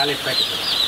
ನಾಲ್ಕು ಪ್ಯಾಕೆಟ್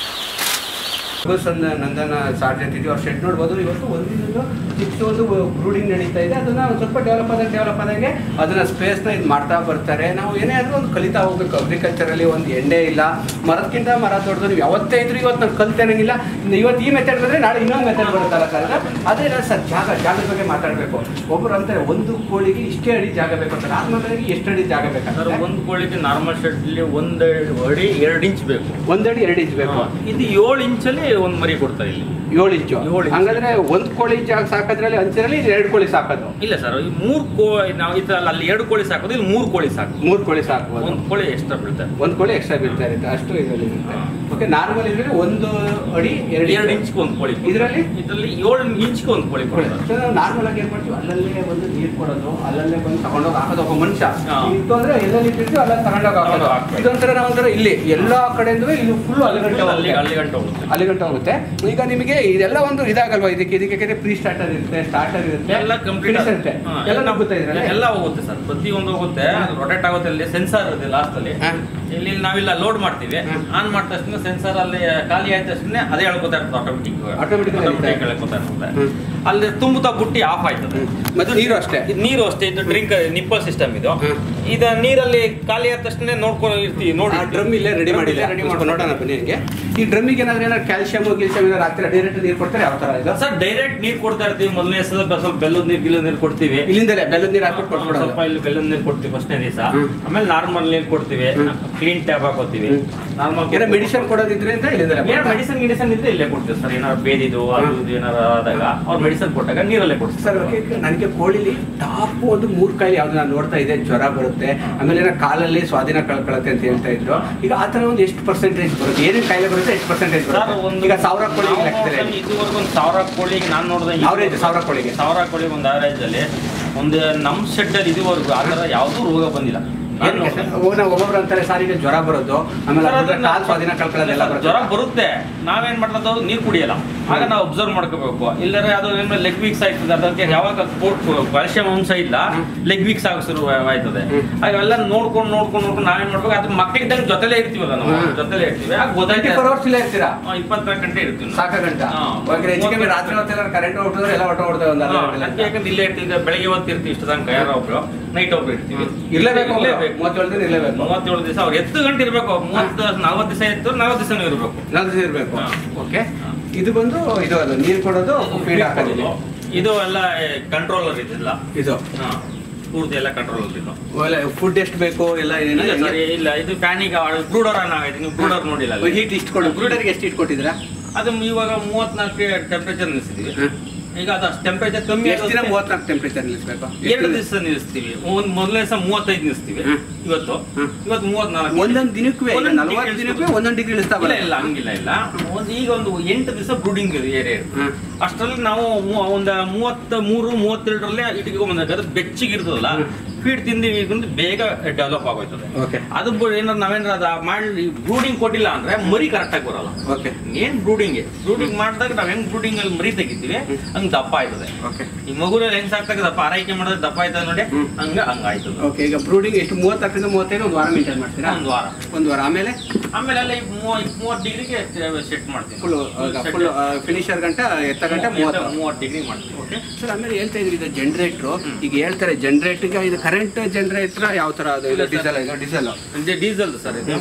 ಸಂದ ನಂದನ ಸಾರ್ಜೆಂಟ್ ಇದೆಯೋ ಅವ್ರ ಶೆಡ್ ನೋಡ್ಬೋದು ಇವತ್ತು ಒಂದಿನದು ಚಿಕ್ಕ ಒಂದು ಬ್ರೂಡಿಂಗ್ ನಡೀತಾ ಇದೆ ಅದನ್ನ ಒಂದು ಸ್ವಲ್ಪ ಡೆವಲಪ್ ಆದಂಗೆ ಡೆವಲಪ್ ಆದಂಗೆ ಅದನ್ನ ಸ್ಪೇಸ್ನ ಇದು ಮಾಡ್ತಾ ಬರ್ತಾರೆ ನಾವು ಏನೇ ಆದರೂ ಒಂದು ಕಲಿತಾ ಹೋಗ್ಬೇಕು ಅಗ್ರಿಕಲ್ಚರಲ್ಲಿ ಒಂದು ಎಂಡೆ ಇಲ್ಲ ಮರಕ್ಕಿಂತ ಮರ ದೊಡ್ಡದು ನೀವು ಯಾವತ್ತೇ ಇದ್ರು ಇವತ್ತು ನಾನು ಕಲ್ತೇನಂಗಿಲ್ಲ ಇನ್ನು ಇವತ್ತು ಈ ಮೆಥಡ್ ಬಂದರೆ ನಾಳೆ ಇನ್ನೊಂದು ಮೆಥಡ್ ಬರುತ್ತಲ್ಲ ಸರ್ ಅದೇ ಇಲ್ಲ ಸರ್ ಜಾಗ ಜಾಗದ ಬಗ್ಗೆ ಮಾತಾಡಬೇಕು ಒಬ್ಬರು ಅಂತಾರೆ ಒಂದು ಕೋಳಿಗೆ ಇಷ್ಟೇ ಅಡಿ ಜಾಗ ಬೇಕು ಅಂತಾರೆ ಆದ್ಮೇಲೆ ಎಷ್ಟು ಅಡಿ ಜಾಗ ಸರ್ ಬೇಕಾದ್ರೆ ಒಂದು ಕೋಳಿಗೆ ನಾರ್ಮಲ್ ಶೆಡ್ಲಿ ಒಂದು ಅಡಿ ಎರಡು ಇಂಚ್ ಬೇಕು ಒಂದಡಿ ಎರಡು ಇಂಚ್ ಬೇಕು ಇದು ಏಳು ಇಂಚಲ್ಲಿ ಒಂದು ಮರಿ ಕೊಡ್ತಾರೆ ಇಲ್ಲಿ ಏಳು ಇಂಚು ಏಳು ಇಂಚು. ಹಂಗಂದ್ರೆ ಒಂದು ಕೋಳಿ ಜಾಗ ಸಾಕೋದ್ರಲ್ಲಿ ಅಂಚಿನಲ್ಲಿ ಎರಡು ಕೋಳಿ ಸಾಕೋದು ಇಲ್ಲ ಸರ್ ಈ ಮೂರು ಕೋ ನಾವು ಇದ್ರಲ್ಲಿ ಅಲ್ಲಿ ಎರಡು ಕೋಳಿ ಸಾಕೋದು ಇಲ್ಲಿ ಮೂರು ಕೋಳಿ ಸಾಕು ಮೂರು ಕೋಳಿ ಸಾಕ್ಬೋದು ಒಂದು ಕೋಳಿ ಎಕ್ಸ್ಟ್ರಾ ಬೀಳ್ತಾರೆ ಒಂದು ಕೋಳಿ ಎಕ್ಸ್ಟ್ರಾ ಬೀಳ್ತಾ ಇರುತ್ತೆ ಅಷ್ಟು ಇದರಲ್ಲಿ ಇರುತ್ತೆ ಹಾ. ಓಕೆ ನಾರ್ಮಲ್ ಇದ್ರೆ ಒಂದು ಅಡಿ ಎರಡು ಎರಡು ಇಂಚ್ಗೆ ಒಂದು ಕೋಳಿ ಇದರಲ್ಲಿ ಇದರಲ್ಲಿ ಏಳು ಇಂಚ್ಗೆ ಒಂದು ಕೋಳಿ ಕೊಡ್ತಾರೆ ಸೊ ನಾವು ನಾರ್ಮಲ್ ಆಗಿ ಏನ್ ಮಾಡ್ತೀವಿ ಅಲ್ಲಲ್ಲೇ ಒಂದು ನೀರು ಕೊಡೋದು ಅಲ್ಲಲ್ಲೇ ಬಂದು ತಗೊಂಡೋಗಿ ಹಾಕೋದು ಒಬ್ಬ ಮನುಷ್ಯ ಹಾ. ಇತ್ತು ಅಂದ್ರೆ ಎಲ್ಲೆಲ್ಲಿ ಇಟ್ಟಿರ್ತೀವಿ ಅಲ್ಲ ತಗೊಂಡೋಗಿ ಹಾಕೋದು ತಗೊಂಡೋಗ್ ಹಾಕ್ಬೇಕು. ಇದೊಂಥರ ನಾವೊಂಥರ ಇಲ್ಲಿ ಎಲ್ಲಾ ಕಡೆಯಿಂದ ಇಲ್ಲಿ ಫುಲ್ ಅಲ್ಲಿಗಂಟೆ ಅಲ್ಲಿ ಹೋಗುತ್ತೆ. ಅಲ್ಲಿ ಗಂಟೆ ಹೋಗುತ್ತೆ ಅಲ್ಲಿಗಂಟೆ ಹೋಗುತ್ತೆ ಈಗ ನಿಮಗೆ ಇದೆಲ್ಲ ಒಂದು ಇದಾಗಲ್ವಾ ಇದಕ್ಕೆ ಇದಕ್ಕೆ ಪ್ರೀ ಸ್ಟಾರ್ಟರ್ ಇರುತ್ತೆ ಸ್ಟಾರ್ಟರ್ ಇರುತ್ತೆ ಎಲ್ಲ ಕಂಪ್ಲೀಟ್ finish ಇರುತ್ತೆ ಎಲ್ಲ ನುಗ್ಗುತ್ತೆ ಇದ್ರಲ್ಲಿ ಎಲ್ಲ ಹೋಗುತ್ತೆ ಸರ್ ಪ್ರತಿಯೊಂದು ಹೋಗುತ್ತೆ ರೊಟೇಟ್ ಆಗುತ್ತೆ ಅಲ್ಲಿ ಸೆನ್ಸಾರ್ ಇದೆ ಲಾಸ್ಟ್ ಅಲ್ಲಿ ಹಾ. ಇಲ್ಲಿ ನಾವಿಲ್ಲ ಲೋಡ್ ಮಾಡ್ತೀವಿ ಹಾ. ಆನ್ ಮಾಡಿದ ತಕ್ಷಣ ಸೆನ್ಸಾರ್ ಅಲ್ಲಿ ಖಾಲಿ ಆಯ್ತ ತಕ್ಷಣ ಅದೇ ಹೇಳ್ಕೊತಾ ಇರ್ತದೆ ಆಟೋಮೆಟಿಕ್ Automatic ಆಗಿ ಹೇಳ್ತಾ ಇರುತ್ತೆ. ಹೇಳ್ಕೊತಾ ಇರ್ತದೆ ಹ್ಮ್. ಅಲ್ಲಿ ತುಂಬುತ್ತಾ ಬುಟ್ಟಿ ಆಫ್ ಆಯ್ತದೆ ಮತ್ತೆ ನೀರು ಅಷ್ಟೇ ಇದು ನೀರು ಅಷ್ಟೇ ಇದು ಡ್ರಿಂಕ್ ನಿಪ್ಪಲ್ ಸಿಸ್ಟಮ್ ಇದು ಹ್ಮ್. ಇದು ನೀರಲ್ಲಿ ಖಾಲಿ ಆದ ತಕ್ಷಣ ನೋಡ್ಕೊಂಡು ಇರ್ತೀವಿ ನೋಡಿ ಆ ಡ್ರಮ್ ಇಲ್ಲೇ ರೆಡಿ ಮಾಡಿಲ್ಲ ರೆಡಿ ಮಾಡ್ಕೊಂಡು ನೋಡೋಣ ಬನ್ನಿ ನಿಮಗೆ ಈ ಡ್ರಮ್ಮಿಗೆ ಏನಾದ್ರು ಏನಾದ್ರು ಕ್ಯಾಲ್ಸಿಯಮ್ ಗಿಲ್ಸಿಯಮ್ ಏನಾದ್ರು ಹಾಕ್ತಾರೆ ಡೈರೆಕ್ಟ್ ನೀರು ಕೊಡ್ತಾರೆ ಯಾವ ತರ ಇದು ಸರ್ ಡೈರೆಕ್ಟ್ ನೀರು ಕೊಡ್ತಾ ಇರ್ತೀವಿ ಮೊದಲನೇ ಸ್ವಲ್ಪ ಸ್ವಲ್ಪ ಬೆಲ್ಲದ ನೀರು ಗಿಲ್ಲದ ನೀರು ಕೊಡ್ತೀವಿ ಇಲ್ಲಿಂದಲೇ ಬೆಲ್ಲದ ನೀರು ಹಾಕ್ಬಿಟ್ಟು ಕೊಟ್ಬಿಡೋದು ಸ್ವಲ್ಪ ಇಲ್ಲಿ ಬೆಲ್ಲದ ನೀರು ಕೊಡ್ತೀವಿ ಫಸ್ಟ್ನೇ ದಿವಸ ಹ್ಮ್. ಆಮೇಲೆ ನಾರ್ಮಲ್ ನೀರು ಕೊಡ್ತೀವಿ ಹ್ಮ್. ಕ್ಲೀನ್ ಟ್ಯಾಪ್ ಹಾಕೋತೀವಿ ಹ್ಮ್. ನಾರ್ಮಲ್ ಏನೋ ಮೆಡಿಸಿನ್ ಕೊಡೋದಿದ್ರೆ ಅಂತ ಇಲ್ಲಿಂದಲೇ ಕೊಡ್ತಾರೆ. ಮೆಡಿಸನ್ ಗಿಡಿಸನ್ ಇದ್ರೆ ಇಲ್ಲೇ ಕೊಡ್ತೀವಿ ಸರ್ ಏನಾದ್ರು ಬೇದಿದು ಅದು ಹ್ಮ್. ಇದು ಏನಾರು ಆದಾಗ ಅವ್ರು ಮೆಡಿಸನ್ ಕೊಟ್ಟಾಗ ನೀರಲ್ಲೇ ಕೊಡ್ತೀವಿ ಸರ್ ಓಕೆ ನನಗೆ ಕೋಳಿಲಿ ಟಾಪ್ ಒಂದು ಮೂರು ಕಾಯಿಲೆ ಯಾವ್ದು ನಾನು ನೋಡ್ತಾ ಇದ್ದೆ ಜ್ವರ ಬರುತ್ತೆ ಆಮೇಲೆ ಏನೋ ಕಾಲಲ್ಲಿ ಸ್ವಾಧೀನ ಕಳ್ಕೊಳತ್ತೆ ಅಂತ ಹೇಳ್ತಾ ಇದ್ರು ಈಗ ಆ ಥರ ಒಂದು ಎಷ್ಟು ಪರ್ಸೆಂಟೇಜ್ ಬರುತ್ತೆ ಏನೇನು ಕಾಯಿಲೆ ಬರುತ್ತೆ ಎಷ್ಟು ಪರ್ಸೆಂಟೇಜ್ ಸರ್ ಬರುತ್ತೆ ಒಂದು ಈಗ ಸಾವಿರ ಕೋಳಿ ಲೆಕ್ಕದಲ್ಲಿ ಇದುವರೆಗೂ ಒಂದು ಸಾವಿರ ಕೋಳಿಗೆ ನಾನು ನೋಡಿದೆ Average ಸಾವಿರ ಕೋಳಿಗೆ. ಸಾವಿರ ಕೋಳಿಗೆ ಒಂದು ಆವರೇಜ್ ಅಲ್ಲಿ ಒಂದು ನಮ್ಮ ಶೆಡ್ ಅಲ್ಲಿ ಇದುವರೆಗೂ ಆ ಥರ ಯಾವುದೂ ರೋಗ ಬಂದಿಲ್ಲ ನಾನು ಏನಕ್ಕೆ ನೋಡ್ದೆ. ಸರ್? ಹೋಗ್ ನಾವು ಒಬ್ಬೊಬ್ರು ಅಂತಾರೆ ಸರ್ ಈಗ ಜ್ವರ ಬರೋದು ಆಮೇಲೆ ಸರ್, ಅದ್ರ ಅದನ್ನ- ಕಾಲ್ ಸ್ವಾಧೀನ ಕಳ್ಕೊಳ್ಳೋದೆಲ್ಲ ಬರುತ್ತೆ ಜ್ವರ ಬರುತ್ತೆ ನಾವೇನ್ ಮಾಡೋದು ನೀರು ಕುಡಿಯಲ್ಲ ಆಗ ನಾವು ಅಬ್ಸರ್ವ್ ಮಾಡ್ಕೋಬೇಕು ಇಲ್ಲದ್ರೆ ಅದು ಏನು ಲೆಗ್ ವೀಕ್ಸ್ ಆಯ್ತದೆ ಅದಕ್ಕೆ ಯಾವಾಗ ಕ್ಯಾಲ್ಸಿಯಂ ಅಂಶ ಇಲ್ಲ ಲೆಗ್ ವೀಕ್ಸ್ ಆಗ ಶುರು ಆಯ್ತದೆ ಹ್ಮ್. ಅವೆಲ್ಲ ನೋಡ್ಕೊಂಡು ನೋಡ್ಕೊಂಡು ನೋಡ್ಕೊಂಡು ನಾವೇನ್ ಮಾಡ್ಬೇಕು ಅದ್ರ ಮಕ್ಕಳಿದ್ದಂಗೆ ಜೊತೆಲೇ ಇರ್ತೀವಲ್ಲ ನಾವು ಹ್ಮ್. ಜೊತೆಲೇ ಇರ್ತೀವಿ ಆಗ ಟ್ವೆಂಟಿ ಗೊತ್ತಾಯ್ತು ಫೋರ್ ಅವರ್ಸ್ ಇಲ್ಲ ಇರ್ತೀರಾ ಇಪ್ಪತ್ನಾಲ್ಕು ಗಂಟೆ ಇರ್ತೀವಿ ನಾವು. ಸಾಕ ಗಂಟ ಹಾ. ಹೋಗಿ ಹೆಚ್ಚು ಕಮ್ಮಿ ರಾತ್ರಿ ಹೊತ್ತೆಲ್ಲ ಕರೆಂಟ್ ಹೊಟ್ಟೋದ್ರೆ ಎಲ್ಲ ಹೊಟ್ಟು ಹೊಡ್ತೇವೆ ಒಂದು ಅರ್ಧ ಹಾ, ಗಂಟೆಲಿ. ಅದಕ್ಕೆ ಯಾಕಂದ್ರೆ ಇಲ್ಲೇ ಇರ್ತೀವಿ ಈಗ ಬೆಳಗ್ಗೆ ಹೊತ್ತು ಇರ್ತೀವಿ ಇಷ್ಟು ತನಕ ಯಾರೋ ಒಬ್ರು ನೈಟ್ ಒಬ್ರು ಇರ್ತೀವಿ ಇರ್ಲೇಬೇಕು ಒಬ್ರು. ಇರ್ಲೇಬೇಕು ಮೂವತ್ತೇಳು ದಿನ ಇರ್ಲೇಬೇಕು. ಮೂವತ್ತೇಳು ದಿವಸ ಅವ್ರು ಎತ್ತು ಗಂಟೆ ಇರ್ಬೇಕು ಮೂವತ್ತು ನಲ್ವತ್ತು ದಿವಸ ಇತ್ತು ನಲ್ವತ್ತು ದಿವಸನೂ ಇರ್ಬೇಕು ನಾಲ್ಕು ಇರಬೇಕು ಹಾ. ಓಕೆ ಇದು ಬಂದು ಇದು ಅದು ನೀರು ಕೊಡೋದು ಫೀಡ್ ಹಾಕೋದು ಇದು ಎಲ್ಲ ಕಂಟ್ರೋಲರ್ ಇದಿಲ್ಲ ಇದು ಹಾ. ಪೂರ್ತಿ ಎಲ್ಲ ಕಂಟ್ರೋಲರ್ ಇದು ಒಳ್ಳೆ ಫುಡ್ ಎಷ್ಟು ಬೇಕು ಎಲ್ಲ ಇಲ್ಲ ಏನೇನು ಸರ್ ಇಲ್ಲ ಇದು ಫ್ಯಾನಿಗೆ ಬ್ರೂಡರ್ ಆಗೈತೆ ನೀವು ಬ್ರೂಡರ್ ನೋಡಿಲ್ಲ ಅಲ್ಲ? ಹೀಟ್ ಇಷ್ಟು ಕೊಡು ಬ್ರೂಡರ್ಗೆ ಎಷ್ಟು ಇಟ್ಟು ಕೊಟ್ಟಿದ್ದೀರಾ ಅದು ಇವಾಗ ಮೂವತ್ನಾಲ್ಕು ಟೆಂಪರೇಚರ್ ನಿಲ್ಲಿಸಿದೀವಿ ಈಗ ಅದು ಟೆಂಪರೇಚರ್ ಕಮ್ಮಿ ಎಷ್ಟು ದಿನ ಆಗುತ್ತೆ. ಮೂವತ್ನಾಲ್ಕು ಟೆಂಪರೇಚರ್ ನಿಲ್ಲಿಸ್ಬೇಕು ಎರಡು ದಿವಸ ನಿಲ್ಲಿಸ್ತೀವಿ ಒಂದ್ ಮೊದಲನೇ ದಿವಸ ಮೂವತ್ತೈದು ನಿಲ್ಲಿಸ್ತೀವಿ ಹ್ಮ್. ಇವತ್ತು ಹ್ಮ್. ಇವತ್ತು ಮೂವತ್ನಾಲ್ಕು ಒಂದೊಂದು ದಿನಕ್ಕೂ ಒಂದೊಂದು ನಲ್ವತ್ತು ದಿನಕ್ಕೆ ದಿನಕ್ಕೂ ಒಂದೊಂದು ಡಿಗ್ರಿ ಇಳಿಸ್ತಾ ಇಲ್ಲ ಬರುತ್ತೆ ಇಲ್ಲ ಹಂಗಿಲ್ಲ ಇಲ್ಲ ಒಂದು ಈಗ ಒಂದು ಎಂಟು ದಿವಸ ಬ್ರೂಡಿಂಗ್ ಏರಿಯಾ ಇರುತ್ತೆ ಹ್ಮ್. ಅಷ್ಟರಲ್ಲಿ ನಾವು ಮೂ- ಒಂದು ಮೂವತ್ತ ಮೂರು ಮೂವತ್ತೆರಡರಲ್ಲೇ ಇಟ್ಕೊಂಡ್ಬಂದಾಗ ಅದು ಬೆಚ್ಚಗಿರ್ತದಲ್ಲ ಫೀಡ್ ತಿಂದು ತಿಂದು ಬೇಗ ಡೆವಲಪ್ ಆಗೋಯ್ತದೆ ಓಕೆ ಅದು ಬ- ಏನಾದ್ರು ನಾವೇನಾದ್ರು ಅದು ಮಾಡಿ ಬ್ರೂಡಿಂಗ್ ಕೊಟ್ಟಿಲ್ಲ ಅಂದ್ರೆ ಮರಿ ಕರೆಕ್ಟ್ ಆಗಿ ಬರಲ್ಲ ಓಕೆ ಏನ್ ಬ್ರೂಡಿಂಗ್ ಬ್ರೂಡಿಂಗ್ ಮಾಡಿದಾಗ ನಾವ್ ಹೆಂಗ್ ಬ್ರೂಡಿಂಗ್ ಅಲ್ಲಿ ಮರಿ ತೆಗಿತೀವಿ ಹಂಗ್ ದಪ್ಪ ಆಯ್ತದೆ ಓಕೆ ಈ ಮಗುರಲ್ಲಿ ಹೆಂಗ್ ಸಾಕ್ತಾಗ ದಪ್ಪ ಆರೈಕೆ ಮಾಡಿದ್ರೆ ದಪ್ಪ ಆಯ್ತದೆ ನೋಡಿ ಹ್ಮ್. ಹಂಗ ಹಂಗ ಆಯ್ತದೆ ಓಕೆ ಈಗ ಬ್ರೂಡಿಂಗ್ ಎಷ್ಟು ಮೂವತ್ತರಿಂದ ಮೂವತ್ತೈದು ಒಂದು ವಾರ ಮೇಂಟೈನ್ ಮಾಡ್ತೀರಾ ಒಂದು ವಾರ ಒಂದು ವಾರ ಆಮೇಲೆ ಆಮೇಲೆ ಅಲ್ಲಿ ಮೂವತ್ತು ಡಿಗ್ರಿಗೆ ಸೆಟ್ ಮಾಡ್ತೀನಿ ಫುಲ್ ಫುಲ್ ಫಿನಿಶರ್ ಗಂಟ ಎತ್ತ ಗಂಟ ಮೂವತ್ತು ಮೂವತ್ತು ಡಿಗ್ರಿ ಮಾಡ್ತೀನಿ ಓಕೆ ಸರ್ ಆಮೇಲೆ ಹೇಳ್ತಾ ಇದ್ರಿ ಇದು ಜನರೇಟ್ರು ಈಗ ಹೇಳ್ತಾರೆ ಜನರೇಟ್ಗೆ ಇದು ಕರೆಂಟ್ ಜನರೇಟರ್ ಯಾವ ತರ ಅದು ಇದು ಡೀಸೆಲ್ ಇದು ಡೀಸೆಲ್ ಡೀಸೆಲ್ ಸರ್ ಇದು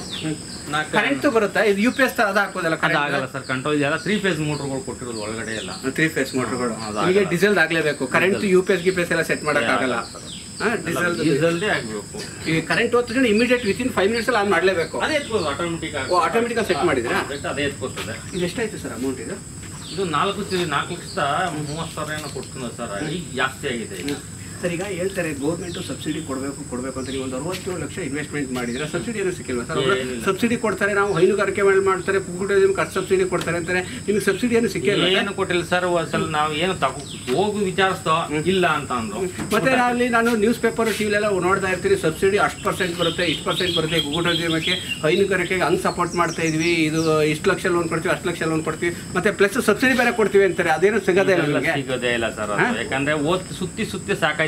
ಕರೆಂಟ್ ಬರುತ್ತಾ ಇದು ಯು ಪಿ ಎಸ್ ತರ ಅದು ಹಾಕೋದಲ್ಲ ಅದು ಆಗಲ್ಲ ಸರ್ ಕಂಟ್ರೋಲ್ ಇದೆಲ್ಲ ತ್ರೀ ಫೇಸ್ ಮೋಟರ್ಗಳು ಕೊಟ್ಟಿರೋದು ಒಳಗಡೆ ಎಲ್ಲ ತ್ರೀ ಫೇಸ್ ಮೋಟರ್ಗಳು ಅದು ಈಗ ಆಗಲ್ಲ. ಡೀಸೆಲ್ ಆಗ್ಲೇಬೇಕು current Diesel. U P S ಗಿ ಪಿ ಎಸ್ ಎಲ್ಲ ಸೆಟ್ ಮಾಡೋಕ್ಕಾಗಲ್ಲ ಡೀಸೆಲ್ ಡೀಸೆಲ್ದೇ ಆಗ್ಬೇಕು ಈ ಕರೆಂಟ್ ಹೋದ್ರೆ ಇಮಿಡಿಯೇಟ್ ವಿತಿನ್ ಫೈವ್ ಮಿನಿಟ್ಸ್ ಅಲ್ಲಿ ಆನ್ ಮಾಡಲೇಬೇಕು ಅದೇ ಎತ್ಕೋದು ಆಟೋಮೆಟಿಕ್ ಓ, automatic ಆಗಿ set ಮಾಡಿದ್ರಾ? ಅದೇ ಎತ್ಕೋತದೆ ಇದು ಎಷ್ಟಾಯ್ತು ಸರ್ ಅಮೌಂಟ್ ಇದು ಇದು ನಾಲ್ಕು ತಿ- ನಾಲ್ಕು ಲಕ್ಷದ ಮೂವತ್ತು ಸಾವಿರ ಏನೋ ಕೊಡ್ತೀನಿ ಸರ್ ಈಗ ಜಾಸ್ತಿ ಆಗಿದೆ ಈಗ ಸರ್ ಈಗ ಹೇಳ್ತಾರೆ ಗೌರ್ಮೆಂಟ್ ಸಬ್ಸಿಡಿ ಕೊಡಬೇಕು ಕೊಡಬೇಕು ಅಂತ ನೀವು ಒಂದು ಅರವತ್ತೇಳು ಲಕ್ಷ ಇನ್ವೆಸ್ಟ್ಮೆಂಟ್ ಮಾಡಿದ್ರೆ ಸಬ್ಸಿಡಿ ಏನು ಸಿಕ್ಕಿಲ್ವಾ ಸರ್ ಏನಿಲ್ಲ. ಸಬ್ಸಿಡಿ ಕೊಡ್ತಾರೆ ನಾವು ಹೈನುಗಾರಿಕೆ ಮಾಡಿ ಮಾಡ್ತಾರೆ ಕುಕ್ಕುಟೋರಿಯಂ ಅಷ್ಟು ಸಬ್ಸಿಡಿ ಕೊಡ್ತಾರೆ ಅಂತಾರೆ ನಿಮಗೆ ಸಬ್ಸಿಡಿ ಏನು ಸಿಕ್ಕಿಲ್ಲ ಏನು ಕೊಟ್ಟಿಲ್ಲ ಸರ್ ಒಂದ್ಸಲ ನಾವು ಏನು ತಗೋ ಹೋಗು ವಿಚಾರಿಸ್ತೋ ಇಲ್ಲ ಅಂತ ಅಂದ್ರು ಮತ್ತೆ ಅಲ್ಲಿ ನಾನು ನ್ಯೂಸ್ ಪೇಪರ್ ಟಿವಿಲೆಲ್ಲ ನೋಡ್ತಾ ಇರ್ತೀನಿ ಸಬ್ಸಿಡಿ ಅಷ್ಟು ಪರ್ಸೆಂಟ್ ಬರುತ್ತೆ ಇಷ್ಟು ಪರ್ಸೆಂಟ್ ಬರುತ್ತೆ ಕುಕ್ಕುಟೋದ್ಯಮಕ್ಕೆ ಹೈನುಗಾರಿಕೆಗೆ ಹಂಗೆ ಸಪೋರ್ಟ್ ಮಾಡ್ತಾ ಇದ್ವಿ ಇದು ಇಷ್ಟು ಲಕ್ಷ ಲೋನ್ ಕೊಡ್ತೀವಿ ಅಷ್ಟು ಲಕ್ಷ ಲೋನ್ ಕೊಡ್ತೀವಿ ಮತ್ತೆ ಪ್ಲಸ್ ಸಬ್ಸಿಡಿ ಬೇರೆ ಕೊಡ್ತೀವಿ ಅಂತಾರೆ ಅದೇನು ಸಿಗೋದೇ ಇಲ್ಲ ಎಲ್ಲ ನಿಮಗೆ ಸಿಗೋದೇ ಇಲ್ಲ ಸರ್ ಹಾ? ಅದು ಯಾಕಂದ್ರೆ ಓದ್ ಸುತ್ತಿ ಸುತ್ತಿ ಸಾಕಾಯ್ತು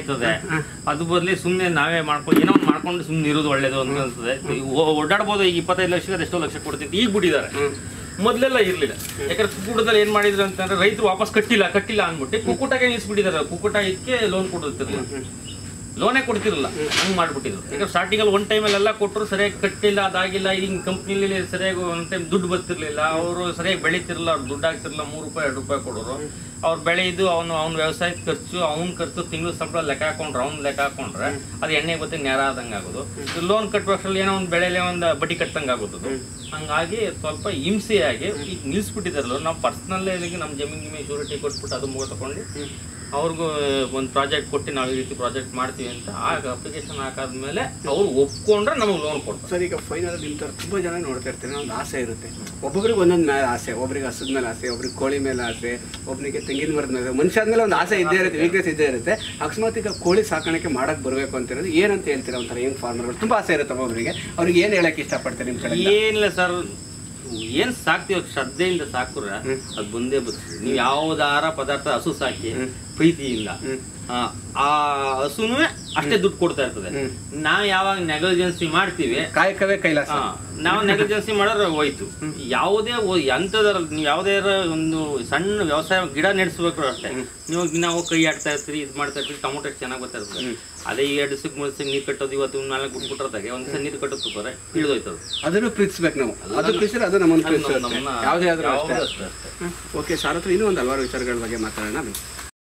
ಆಯ್ತದೆ ಅದು ಬದಲಿ ಸುಮ್ಮನೆ ನಾವೇ ಮಾಡ್ಕೊಂಡು ಏನೋ ಒಂದು ಮಾಡ್ಕೊಂಡು ಸುಮ್ಮನೆ ಇರೋದು ಒಳ್ಳೇದು ಅಂತ ಅನ್ಸುತ್ತೆ ಓ- ಓಡಾಡ್ಬೋದು ಈಗ ಇಪ್ಪತ್ತೈದು ಲಕ್ಷ ಎಷ್ಟೋ ಲಕ್ಷ ಕೊಡ್ತಿತ್ತು ಈಗ ಬಿಟ್ಟಿದ್ದಾರೆ ಮೊದಲೆಲ್ಲ ಇರಲಿಲ್ಲ ಯಾಕಂದ್ರೆ ಕುಕ್ಕುಟದಲ್ಲಿ ಏನ್ ಮಾಡಿದ್ರು ಅಂತಂದ್ರೆ ರೈತರು ವಾಪಸ್ ಕಟ್ಟಿಲ್ಲ ಕಟ್ಟಿಲ್ಲ ಅಂದ್ಬಿಟ್ಟು ಕುಕ್ಕುಟಕ್ಕೆ ನಿಲ್ಸ್ಬಿಟ್ಟಿದ್ದಾರೆ ಕುಕ್ಕುಟ ಇದಕ್ಕೆ ಲೋನ್ ಕೊಡುತ್ತಿರಲಿಲ್ಲ ಲೋನೇ ಕೊಡ್ತಿರಲ್ಲ ಹಂಗ್ ಮಾಡ್ಬಿಟ್ಟಿದ್ರು ಯಾಕಂದ್ರೆ ಸ್ಟಾರ್ಟಿಂಗ್ ಅಲ್ಲಿ ಒನ್ ಟೈಮಲ್ಲೆಲ್ಲ ಕೊಟ್ಟರು ಸರಿಯಾಗಿ ಕಟ್ಟಿಲ್ಲ ಅದಾಗಿಲ್ಲ ಹಿಂಗ್ ಕಂಪ್ನಿಲಿ ಸರಿಯಾಗಿ ಒನ್ ಟೈಮ್ ದುಡ್ಡು ಬರ್ತಿರ್ಲಿಲ್ಲ ಅವರು ಸರಿಯಾಗಿ ಬೆಳೀತಿರಲ್ಲ ಅವ್ರು ದುಡ್ಡು ಆಗ್ತಿರಲಿಲ್ಲ ಮೂರು ರೂಪಾಯಿ ಎರಡು ರೂಪಾಯಿ ಕೊಡೋರು ಅವ್ರು ಬೆಳೆದು ಅವನು ಅವ್ನ ವ್ಯವಸಾಯದ ಖರ್ಚು ಅವ್ನ ಖರ್ಚು ತಿಂಗಳು ಸಂಬಳ ಲೆಕ್ಕ ಹಾಕೊಂಡ್ರೆ ಅವ್ನ ಲೆಕ್ಕ ಹಾಕೊಂಡ್ರೆ ಅದು ಎಣ್ಣೆ ಗೊತ್ತಿಗೆ ನೇರ ಆದಂಗೆ ಆಗೋದು ಲೋನ್ ಕಟ್ಟುವಷ್ಟರಲ್ಲಿ ಏನೋ ಒಂದು ಬೆಳೆಲೆ ಒಂದು ಬಡ್ಡಿ ಕಟ್ಟಂಗೆ ಆಗೋದು ಹಂಗಾಗಿ ಸ್ವಲ್ಪ ಹಿಂಸೆಯಾಗಿ ಈಗ ನಿಲ್ಸ್ಬಿಟ್ಟಿದಾರಲ್ಲ ನಾವು ಪರ್ಸ್ನಲ್ ನಮ್ಮ ಜಮೀನ್ ಗಿಮೀನ್ ಶ್ಯೂರಿಟಿ ಕೊಟ್ಬಿಟ್ಟು ಅದು ಮುಗ ತಗೊಂಡು ಅವ್ರಿಗೂ ಒಂದು ಪ್ರಾಜೆಕ್ಟ್ ಕೊಟ್ಟು ನಾವು ಈ ರೀತಿ ಪ್ರಾಜೆಕ್ಟ್ ಮಾಡ್ತೀವಿ ಅಂತ ಆಗ ಅಪ್ಲಿಕೇಶನ್ ಹಾಕಾದ್ಮೇಲೆ ಅವ್ರು ಒಪ್ಕೊಂಡ್ರೆ ನಮಗೆ ಲೋನ್ ಕೊಡ್ತಾರೆ ಸರ್ ಈಗ ಫೈನಲ್ ನಿಮ್ಮ ಥರ ತುಂಬ ಜನ ನೋಡ್ತಾ ಇರ್ತಾರೆ ಒಂದು ಆಸೆ ಇರುತ್ತೆ ಒಬ್ಬೊಬ್ರಿಗೆ ಒಂದೊಂದು ಮೇಲೆ ಆಸೆ ಒಬ್ರಿಗೆ ಹಸದ ಮೇಲೆ ಆಸೆ ಒಬ್ರಿಗೆ ಕೋಳಿ ಮೇಲೆ ಆಸೆ ಒಬ್ಬನಿಗೆ ತೆಂಗಿನ ಮರದ ಮೇಲೆ ಮನುಷ್ಯ ಆದ್ಮೇಲೆ ಒಂದು ಆಸೆ ಇದ್ದೇ ಇರುತ್ತೆ ವೀಕ್ನೆಸ್ ಇದ್ದೇ ಇರುತ್ತೆ ಅಕಸ್ಮಾತ್ ಈಗ ಕೋಳಿ ಸಾಕಾಣಿಕೆ ಮಾಡಕ್ಕೆ ಬರಬೇಕು ಅಂತ ಇರೋದು ಏನಂತ ಹೇಳ್ತೀರಾ ಒಂಥರ ಹೆಂಗ್ ಫಾರ್ಮರ್ಗಳು ತುಂಬ ಆಸೆ ಇರುತ್ತೆ ಒಬ್ಬೊಬ್ಬರಿಗೆ ಅವ್ರಿಗೆ ಏನು ಹೇಳಕ್ಕೆ ಇಷ್ಟಪಡ್ತಾರೆ ನಿಮ್ಮ ಕಡೆ ಏನಿಲ್ಲ ಸರ್ ಏನ್ ಸಾಕ್ತಿವ ಶ್ರದ್ಧೆಯಿಂದ ಸಾಕುರ ಅದು ಬಂದೇ ಬರ್ತದೆ ನೀವು ಯಾವ್ದು ಆಹಾರ ಪದಾರ್ಥ ಹಸು ಸಾಕಿ ಪ್ರೀತಿಯಿಂದ ಆ, ಆ ಹಸುನು ಅಷ್ಟೇ ದುಡ್ಡು ಕೊಡ್ತಾ ಇರ್ತದೆ ಹ್ಮ್. ನಾವ್ ಯಾವಾಗ ನೆಗ್ಲಿಜೆನ್ಸಿ ಮಾಡ್ತೀವಿ ಕಾಯಕವೇ ಕೈಲಾಸ ಆ, ನಾವು ನೆಗ್ಲಿಜೆನ್ಸಿ ಮಾಡಿದ್ರೆ ಹೋಯ್ತು ಯಾವುದೇ ಒ- ಎಂಥದ್ರಲ್ಲಿ ನೀವು ಯಾವುದೇ ಒಂದು ಸಣ್ಣ ವ್ಯವಸಾಯ ಗಿಡ ನೆಡ್ಸ್ಬೇಕು ಅಷ್ಟೇ ನೀವು ನಾವು ಕೈ ಆಡ್ತಾ ಇರ್ತೀರಿ ಇದು ಮಾಡ್ತಾ ಇರ್ತೀರಿ ಟೊಮೊಟೊ ಎಷ್ಟು ಚೆನ್ನಾಗಿ ಬರ್ತಾ ಇರ್ತದೆ ಅದೇ ಈ ಎರಡು ದಿವಸಕ್ಕೆ ಮೂರು ದಿವಸ ನೀರು ಕಟ್ಟೋದು ಇವತ್ತು ನಾಲ್ಕು ಬಿಟ್ಬಿಟ್ರದಾಗೆ ಒಂದು ದಿವಸ ನೀರು ಕಟ್ಟೋದು ತುಪ್ಪರೆ ಇಳಿದೋಯ್ತದು ಅದನ್ನು ಪ್ರೀತಿಸ್ಬೇಕು ನಾವು ಅದು ಪ್ರೀತಿಸಿದ್ರೆ ಅದು ನಮ್ಮನ್ನು ಪ್ರೀತಿಸುತ್ತೆ ನಮ್ಮನ್ನ ಯಾವುದೇ ಆದ್ರೂ ಅಷ್ಟೇ ಯಾವುದೂ ಅಷ್ಟೇ ಅಷ್ಟೇ ಓಕೆ ಸರ್ ಹತ್ರ ಇನ್ನೂ ಒಂದು ಹಲವಾರು ವಿಚಾರಗಳ ಬಗ್ಗೆ ಮಾತಾಡೋಣ ಬನ್ನಿ.